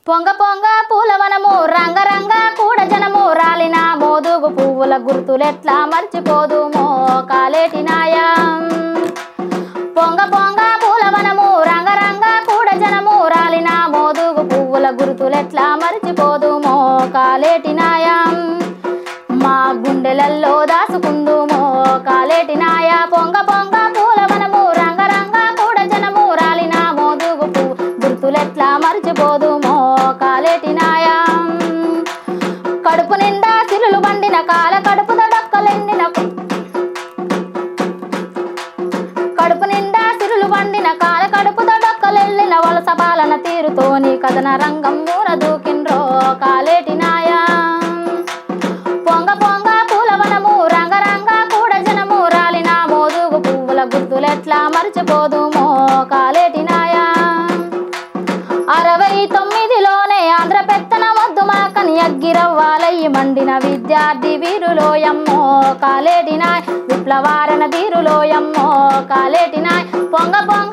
పొంగ పొంగ పూలవనము రంగరంగ కూడ జనము రాలిన మోదుగు పువ్వుల గుర్తులెట్లా మర్చిపోదుమో కాలేటినాయా పొంగ పొంగ పూలవనము రంగరంగ కూడ జనము రాలిన మోదుగు పువ్వుల గుర్తులెట్లా మర్చిపోదుమో కాలేటినాయా మా గుండెలల్లో దాసుకుందుమో కాలేటినాయా పొంగ పొంగ పూలవనము రంగరంగ కూడ జనము రాలిన మోదుగు పువ్వు గుర్తులెట్లా మర్చిపోదుమో కాలేటినాయా కడుపు నిండా సిరులు బండిన కాల కడుపు దొడక్కలెండిన కడుపు నిండా సిరులు పండిన కాల కడుపు దొడక్కలెళ్ళిన వలస పాలన తీరుతోని కథన రంగం మూన దూకిండ్రో కాలేటినాయా పొంగ పొంగ పూలవనము రంగరంగ కూడ జనము రాలిన మోదుగు పువ్వుల గుర్తులెట్లా మర్చిపోదుమో కాలేటినాయా అరవై తొమ్మిదిలోనే ఆంధ్ర పెత్తన వద్దు మాకని అగ్గిరవ్వాలయ్యి మండిన విద్యార్థి వీరులోయమ్మో కాలేటినాయ్ విప్లవారణ తీరులోయమ్మో కాలేటినాయ్ పొంగ పొంగ